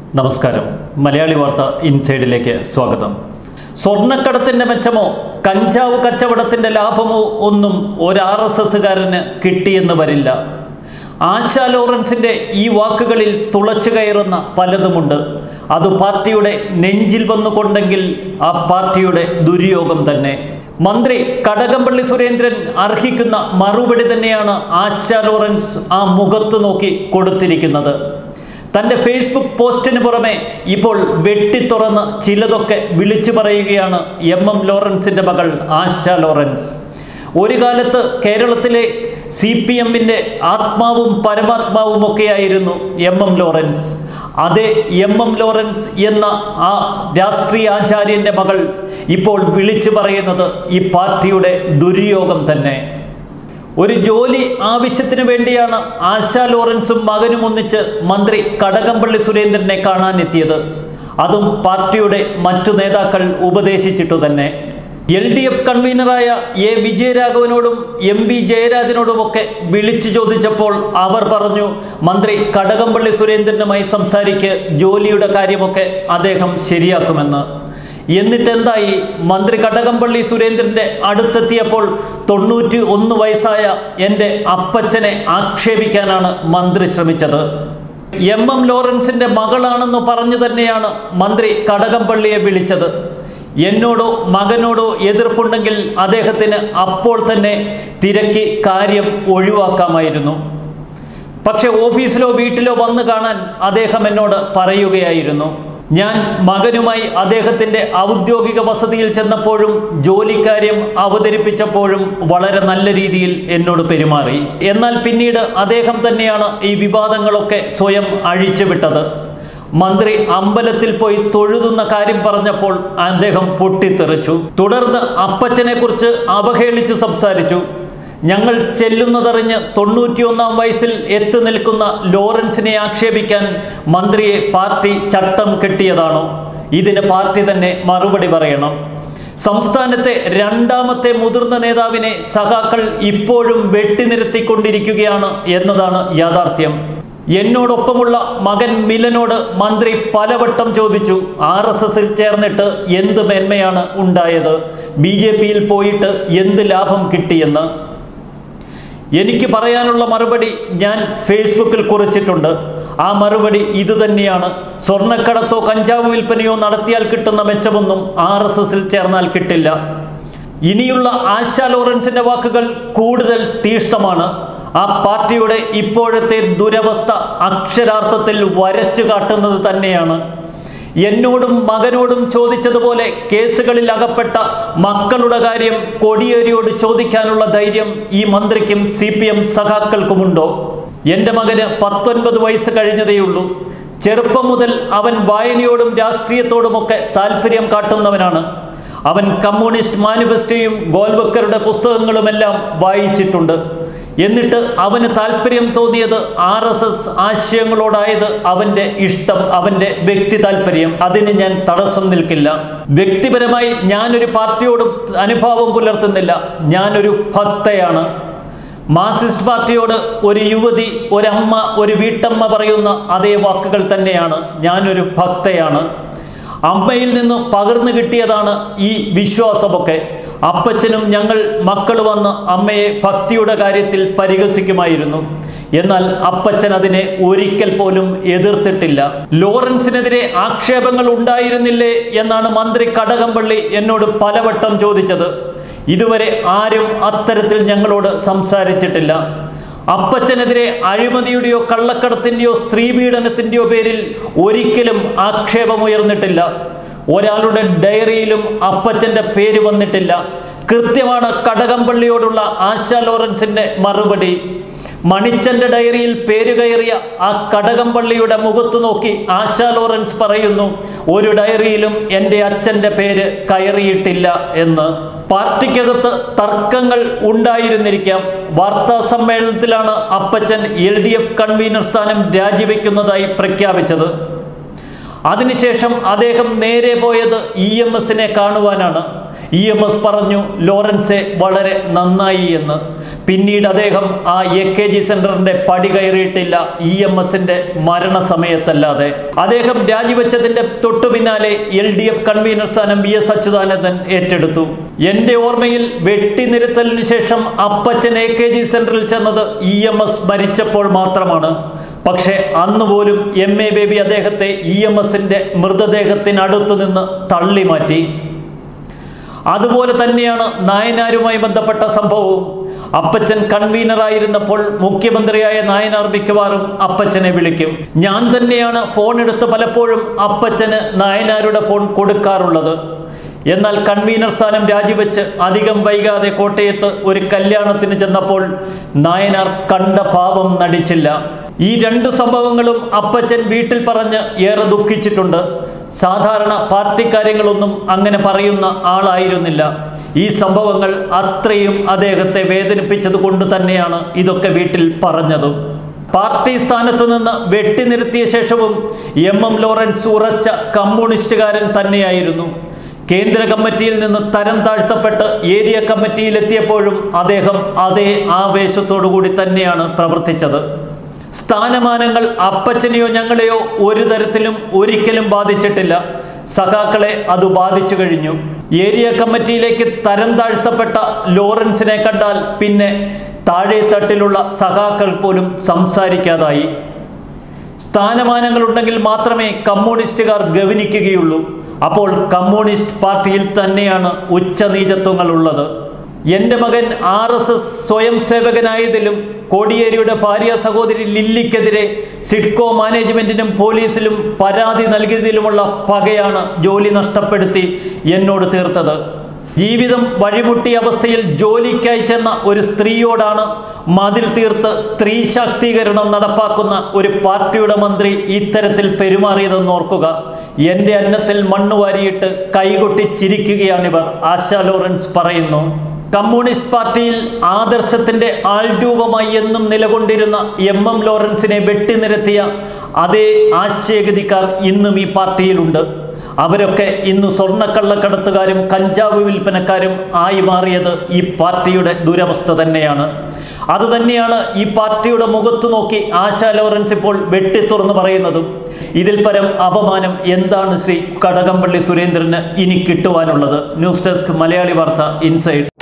നമസ്കാരം മലയാളി വാർത്ത ഇൻസൈഡിലേക്ക് സ്വാഗതം സ്വർണ്ണക്കടത്തിൻ്റെ മെച്ചമോ കഞ്ചാവ് കച്ചവടത്തിൻ്റെ ലാഭമോ ഒന്നും ഒരു ആർ എസ് എസ്സുകാരന് കിട്ടിയെന്ന് വരില്ല ആശ ലോറൻസിൻ്റെ ഈ വാക്കുകളിൽ തുളച്ചു കയറുന്ന പലതുമുണ്ട് അത് പാർട്ടിയുടെ നെഞ്ചിൽ വന്നുകൊണ്ടെങ്കിൽ ആ പാർട്ടിയുടെ ദുര്യോഗം തന്നെ മന്ത്രി കടകംപള്ളി സുരേന്ദ്രൻ അർഹിക്കുന്ന മറുപടി തന്നെയാണ് ആശ ലോറൻസ് ആ മുഖത്ത് നോക്കി കൊടുത്തിരിക്കുന്നത് തൻ്റെ ഫേസ്ബുക്ക് പോസ്റ്റിന് പുറമെ ഇപ്പോൾ വെട്ടിത്തുറന്ന് ചിലതൊക്കെ വിളിച്ചു പറയുകയാണ് എം എം ലോറൻസിൻ്റെ മകൾ ആശ ലോറൻസ് ഒരു കാലത്ത് കേരളത്തിലെ സി പി എമ്മിൻ്റെ ആത്മാവും പരമാത്മാവുമൊക്കെയായിരുന്നു എം എം ലോറൻസ് അതേ എം എം ലോറൻസ് എന്ന ആ രാഷ്ട്രീയ ആചാര്യൻ്റെ മകൾ ഇപ്പോൾ വിളിച്ചു പറയുന്നത് ഈ പാർട്ടിയുടെ ദുര്യോഗം തന്നെ ഒരു ജോലി ആവശ്യത്തിന് വേണ്ടിയാണ് ആശ ലോറൻസും മകനും ഒന്നിച്ച് മന്ത്രി കടകംപള്ളി സുരേന്ദ്രനെ കാണാനെത്തിയത് അതും പാർട്ടിയുടെ മറ്റു നേതാക്കൾ ഉപദേശിച്ചിട്ടു തന്നെ എൽ ഡി എഫ് കൺവീനറായ എ വിജയരാഘവനോടും എം പി ജയരാജനോടുമൊക്കെ വിളിച്ചു ചോദിച്ചപ്പോൾ അവർ പറഞ്ഞു മന്ത്രി കടകംപള്ളി സുരേന്ദ്രനുമായി സംസാരിക്ക് ജോലിയുടെ കാര്യമൊക്കെ അദ്ദേഹം ശരിയാക്കുമെന്ന് എന്നിട്ട് എന്തായി മന്ത്രി കടകംപള്ളി സുരേന്ദ്രൻ്റെ അടുത്തെത്തിയപ്പോൾ തൊണ്ണൂറ്റി ഒന്ന് വയസ്സായ എൻ്റെ അപ്പച്ചനെ ആക്ഷേപിക്കാനാണ് മന്ത്രി ശ്രമിച്ചത് എം എം ലോറൻസിൻ്റെ മകളാണെന്ന് പറഞ്ഞു തന്നെയാണ് മന്ത്രി കടകംപള്ളിയെ വിളിച്ചത് എന്നോടോ മകനോടോ എതിർപ്പുണ്ടെങ്കിൽ അദ്ദേഹത്തിന് അപ്പോൾ തന്നെ തിരക്കി കാര്യം ഒഴിവാക്കാമായിരുന്നു പക്ഷെ ഓഫീസിലോ വീട്ടിലോ വന്നു കാണാൻ അദ്ദേഹം എന്നോട് പറയുകയായിരുന്നു ഞാൻ മകനുമായി അദ്ദേഹത്തിൻ്റെ ഔദ്യോഗിക വസതിയിൽ ചെന്നപ്പോഴും ജോലിക്കാര്യം അവതരിപ്പിച്ചപ്പോഴും വളരെ നല്ല രീതിയിൽ എന്നോട് പെരുമാറി എന്നാൽ പിന്നീട് അദ്ദേഹം തന്നെയാണ് ഈ വിവാദങ്ങളൊക്കെ സ്വയം അഴിച്ചുവിട്ടത് മന്ത്രി അമ്പലത്തിൽ പോയി തൊഴുതുന്ന കാര്യം പറഞ്ഞപ്പോൾ അദ്ദേഹം പൊട്ടിത്തെറിച്ചു തുടർന്ന് അപ്പച്ചനെ കുറിച്ച് അവഹേളിച്ച് സംസാരിച്ചു ഞങ്ങൾ ചെല്ലുന്നതറിഞ്ഞ് തൊണ്ണൂറ്റിയൊന്നാം വയസ്സിൽ എത്തി നിൽക്കുന്ന ലോറൻസിനെ ആക്ഷേപിക്കാൻ മന്ത്രിയെ പാർട്ടി ചട്ടം കെട്ടിയതാണോ ഇതിന് പാർട്ടി തന്നെ മറുപടി പറയണം സംസ്ഥാനത്തെ രണ്ടാമത്തെ മുതിർന്ന നേതാവിനെ സഖാക്കൾ ഇപ്പോഴും വെട്ടിനിരത്തിക്കൊണ്ടിരിക്കുകയാണ് എന്നതാണ് യാഥാർത്ഥ്യം എന്നോടൊപ്പമുള്ള മകൻ മിലനോട് മന്ത്രി പലവട്ടം ചോദിച്ചു ആർ എസ് എസിൽ ചേർന്നിട്ട് എന്ത് മേന്മയാണ് ഉണ്ടായത് ബി ജെ പിയിൽ പോയിട്ട് എന്ത് ലാഭം കിട്ടിയെന്ന് എനിക്ക് പറയാനുള്ള മറുപടി ഞാൻ ഫേസ്ബുക്കിൽ കുറിച്ചിട്ടുണ്ട് ആ മറുപടി ഇതുതന്നെയാണ് സ്വർണ്ണക്കടത്തോ കഞ്ചാവ് വിൽപ്പനയോ നടത്തിയാൽ കിട്ടുന്ന മെച്ചമൊന്നും ആർ എസ് എസിൽ ചേർന്നാൽ കിട്ടില്ല ഇനിയുള്ള ആശ ലോറൻസിന്റെ വാക്കുകൾ കൂടുതൽ തീഷ്ണമാണ് ആ പാർട്ടിയുടെ ഇപ്പോഴത്തെ ദുരവസ്ഥ അക്ഷരാർത്ഥത്തിൽ വരച്ചു കാട്ടുന്നത് തന്നെയാണ് എന്നോടും മകനോടും ചോദിച്ചതുപോലെ കേസുകളിൽ അകപ്പെട്ട മക്കളുടെ കാര്യം കൊടിയേരിയോട് ചോദിക്കാനുള്ള ധൈര്യം ഈ മന്ത്രിക്കും സി പി എം സഖാക്കൾക്കുമുണ്ടോ എൻ്റെ മകന് പത്തൊൻപത് വയസ്സ് കഴിഞ്ഞതേയുള്ളൂ ചെറുപ്പം മുതൽ അവൻ വായനയോടും രാഷ്ട്രീയത്തോടുമൊക്കെ താല്പര്യം കാട്ടുന്നവനാണ് അവൻ കമ്മ്യൂണിസ്റ്റ് മാനിഫെസ്റ്റോയും ഗോൽവക്കറുടെ പുസ്തകങ്ങളുമെല്ലാം വായിച്ചിട്ടുണ്ട് എന്നിട്ട് അവന് താല്പര്യം തോന്നിയത് ആർ എസ് എസ് ആശയങ്ങളോടായത് അവൻ്റെ ഇഷ്ടം അവൻ്റെ വ്യക്തി താല്പര്യം അതിന് ഞാൻ തടസ്സം നിൽക്കില്ല വ്യക്തിപരമായി ഞാനൊരു പാർട്ടിയോട് അനുഭാവം പുലർത്തുന്നില്ല ഞാനൊരു ഭക്തയാണ് മാർസിസ്റ്റ് പാർട്ടിയോട് ഒരു യുവതി ഒരമ്മ ഒരു വീട്ടമ്മ പറയുന്ന അതേ വാക്കുകൾ തന്നെയാണ് ഞാനൊരു ഭക്തയാണ് അമ്മയിൽ നിന്ന് പകർന്നു കിട്ടിയതാണ് ഈ വിശ്വാസമൊക്കെ അപ്പച്ചനും ഞങ്ങൾ മക്കൾ വന്ന് അമ്മയെ ഭക്തിയുടെ കാര്യത്തിൽ പരിഹസിക്കുമായിരുന്നു എന്നാൽ അപ്പച്ചൻ അതിനെ ഒരിക്കൽ പോലും എതിർത്തിട്ടില്ല ലോറൻസിനെതിരെ ആക്ഷേപങ്ങൾ ഉണ്ടായിരുന്നില്ലേ എന്നാണ് മന്ത്രി കടകംപള്ളി എന്നോട് പലവട്ടം ചോദിച്ചത് ഇതുവരെ ആരും അത്തരത്തിൽ ഞങ്ങളോട് സംസാരിച്ചിട്ടില്ല അപ്പച്ചനെതിരെ അഴിമതിയുടെയോ കള്ളക്കടത്തിൻ്റെയോ സ്ത്രീപീഡനത്തിൻ്റെയോ പേരിൽ ഒരിക്കലും ആക്ഷേപമുയർന്നിട്ടില്ല ഒരാളുടെ ഡയറിയിലും അപ്പച്ചൻ്റെ പേര് വന്നിട്ടില്ല കൃത്യമാണ് കടകംപള്ളിയോടുള്ള ആശ ലോറൻസിൻ്റെ മറുപടി മണിച്ചൻ്റെ ഡയറിയിൽ പേര് കയറിയ ആ കടകംപള്ളിയുടെ മുഖത്ത് നോക്കി ആശ ലോറൻസ് പറയുന്നു ഒരു ഡയറിയിലും എൻ്റെ അച്ഛൻ്റെ പേര് കയറിയിട്ടില്ല എന്ന് പാർട്ടിക്കകത്ത് തർക്കങ്ങൾ ഉണ്ടായിരുന്നിരിക്കാം വാർത്താ സമ്മേളനത്തിലാണ് Appachan L D F convener സ്ഥാനം രാജിവെക്കുന്നതായി പ്രഖ്യാപിച്ചത് അതിനുശേഷം അദ്ദേഹം നേരെ പോയത് ഇ എം എസിനെ കാണുവാനാണ് ഇ എം എസ് പറഞ്ഞു ലോറൻസെ വളരെ നന്നായി എന്ന് പിന്നീട് അദ്ദേഹം ആ എ കെ ജി സെന്ററിന്റെ പടി കയറിയിട്ടില്ല ഇ എം എസിന്റെ മരണസമയത്തല്ലാതെ അദ്ദേഹം രാജിവെച്ചതിന്റെ തൊട്ടു പിന്നാലെ എൽ ഡി എഫ് കൺവീനർ സ്ഥാനം വി എസ് അച്യുതാനന്ദൻ ഏറ്റെടുത്തു എന്റെ ഓർമ്മയിൽ വെട്ടിനിരുത്തലിന് ശേഷം അപ്പച്ചൻ എ കെ ജി സെന്ററിൽ ചെന്നത് ഇ എം എസ് മരിച്ചപ്പോൾ മാത്രമാണ് പക്ഷേ അന്ന് പോലും എം എ ബേബി അദ്ദേഹത്തെ ഇ എം എസിന്റെ മൃതദേഹത്തിനടുത്തു നിന്ന് തള്ളി മാറ്റി അതുപോലെ തന്നെയാണ് നായനാരുമായി ബന്ധപ്പെട്ട സംഭവവും അപ്പച്ചൻ കൺവീനറായിരുന്നപ്പോൾ മുഖ്യമന്ത്രിയായ നായനാർ മിക്കവാറും അപ്പച്ചനെ വിളിക്കും ഞാൻ തന്നെയാണ് ഫോൺ എടുത്ത് പലപ്പോഴും അപ്പച്ചന് നായനാരുടെ ഫോൺ കൊടുക്കാറുള്ളത് എന്നാൽ കൺവീനർ സ്ഥാനം രാജിവെച്ച് അധികം വൈകാതെ കോട്ടയത്ത് ഒരു കല്യാണത്തിന് ചെന്നപ്പോൾ നായനാർ കണ്ട ഭാവം നടിച്ചില്ല ഈ രണ്ട് സംഭവങ്ങളും അപ്പച്ചൻ വീട്ടിൽ പറഞ്ഞ് ഏറെ ദുഃഖിച്ചിട്ടുണ്ട് സാധാരണ പാർട്ടി കാര്യങ്ങളൊന്നും അങ്ങനെ പറയുന്ന ആളായിരുന്നില്ല ഈ സംഭവങ്ങൾ അത്രയും അദ്ദേഹത്തെ വേദനിപ്പിച്ചത് കൊണ്ട് തന്നെയാണ് ഇതൊക്കെ വീട്ടിൽ പറഞ്ഞതും പാർട്ടി സ്ഥാനത്തു നിന്ന് വെട്ടിനിർത്തിയ ശേഷവും എം എം ലോറൻസ് ഉറച്ച കമ്മ്യൂണിസ്റ്റുകാരൻ തന്നെയായിരുന്നു കേന്ദ്ര കമ്മിറ്റിയിൽ നിന്ന് തരം താഴ്ത്തപ്പെട്ട് ഏരിയ കമ്മിറ്റിയിൽ എത്തിയപ്പോഴും അദ്ദേഹം അതേ ആവേശത്തോടു കൂടി തന്നെയാണ് പ്രവർത്തിച്ചത് സ്ഥാനമാനങ്ങൾ അപ്പച്ചനെയോ ഞങ്ങളെയോ ഒരു തരത്തിലും ഒരിക്കലും ബാധിച്ചിട്ടില്ല സഖാക്കളെ അത് ബാധിച്ചു കഴിഞ്ഞു ഏരിയ കമ്മിറ്റിയിലേക്ക് തരം താഴ്ത്തപ്പെട്ട ലോറൻസിനെ കണ്ടാൽ പിന്നെ താഴെ തട്ടിലുള്ള സഖാക്കൾ പോലും സംസാരിക്കാതായി സ്ഥാനമാനങ്ങൾ ഉണ്ടെങ്കിൽ മാത്രമേ കമ്മ്യൂണിസ്റ്റുകാർ ഗവനിക്കുകയുള്ളൂ അപ്പോൾ കമ്മ്യൂണിസ്റ്റ് പാർട്ടിയിൽ തന്നെയാണ് ഉച്ചനീചത്വങ്ങൾ ഉള്ളത് എൻ്റെ മകൻ ആർ എസ് എസ് സ്വയം സേവകനായതിലും കോടിയേരിയുടെ ഭാര്യ സഹോദരി ലില്ലിക്കെതിരെ സിഡ്കോ മാനേജ്മെൻറ്റിനും പോലീസിലും പരാതി നൽകിയതിലുമുള്ള പകയാണ് ജോലി നഷ്ടപ്പെടുത്തി എന്നോട് തീർത്തത് ജീവിതം വഴിമുട്ടിയ അവസ്ഥയിൽ ജോലിക്കായി ചെന്ന ഒരു സ്ത്രീയോടാണ് മതിൽ തീർത്ത് സ്ത്രീ ശാക്തീകരണം നടപ്പാക്കുന്ന ഒരു പാർട്ടിയുടെ മന്ത്രി ഇത്തരത്തിൽ പെരുമാറിയതെന്ന് ഓർക്കുക എൻ്റെ അന്നത്തിൽ മണ്ണ് വാരിയിട്ട് കൈകൊട്ടി ചിരിക്കുകയാണിവർ ആശ ലോറൻസ് പറയുന്നു കമ്മ്യൂണിസ്റ്റ് പാർട്ടിയിൽ ആദർശത്തിൻ്റെ ആൾരൂപമായി എന്നും നിലകൊണ്ടിരുന്ന എം എം ലോറൻസിനെ വെട്ടിനിരത്തിയ അതേ ആശയഗതിക്കാർ ഇന്നും ഈ പാർട്ടിയിലുണ്ട് അവരൊക്കെ ഇന്ന് സ്വർണ്ണക്കള്ളക്കടത്തുകാരും കഞ്ചാവ് വിൽപ്പനക്കാരും ആയി മാറിയത് ഈ പാർട്ടിയുടെ ദുരവസ്ഥ തന്നെയാണ് അതുതന്നെയാണ് ഈ പാർട്ടിയുടെ മുഖത്ത് നോക്കി ആശാ ലോറൻസ് ഇപ്പോൾ വെട്ടിത്തുറന്ന് പറയുന്നതും ഇതിൽ പരം അപമാനം എന്താണ് ശ്രീ കടകംപള്ളി സുരേന്ദ്രന് ഇനി കിട്ടുവാനുള്ളത് ന്യൂസ് ഡെസ്ക് മലയാളി വാർത്ത ഇൻസൈഡ്